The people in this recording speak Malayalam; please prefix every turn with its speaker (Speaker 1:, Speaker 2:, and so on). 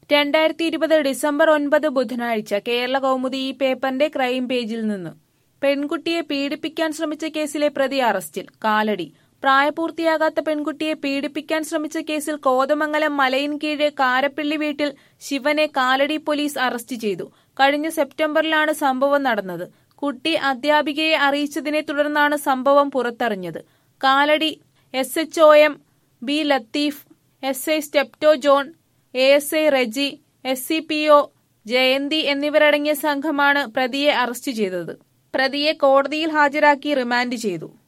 Speaker 1: രണ്ടായിരത്തി ഇരുപത് ഡിസംബർ ഒൻപത് ബുധനാഴ്ച കേരള കൗമുദി ഈ പേപ്പറിന്റെ ക്രൈം പേജിൽ നിന്ന് പെൺകുട്ടിയെ പീഡിപ്പിക്കാൻ ശ്രമിച്ച കേസിലെ പ്രതി അറസ്റ്റിൽ കാലടി പ്രായപൂർത്തിയാകാത്ത പെൺകുട്ടിയെ പീഡിപ്പിക്കാൻ ശ്രമിച്ച കേസിൽ കോതമംഗലം മലയിൻകീഴ് കാരപ്പള്ളി വീട്ടിൽ ശിവനെ കാലടി പോലീസ് അറസ്റ്റ് ചെയ്തു കഴിഞ്ഞ സെപ്റ്റംബറിലാണ് സംഭവം നടന്നത് കുട്ടി അധ്യാപികയെ അറിയിച്ചതിനെ തുടർന്നാണ് സംഭവം പുറത്തറിഞ്ഞത് Kalady S H O M B Latheef S I Stepto John A S I Reji S C P O Jayanthi എന്നിവരടങ്ങിയ സംഘമാണ് പ്രതിയെ അറസ്റ്റ് ചെയ്തത് പ്രതിയെ കോടതിയിൽ ഹാജരാക്കി റിമാൻഡ് ചെയ്തു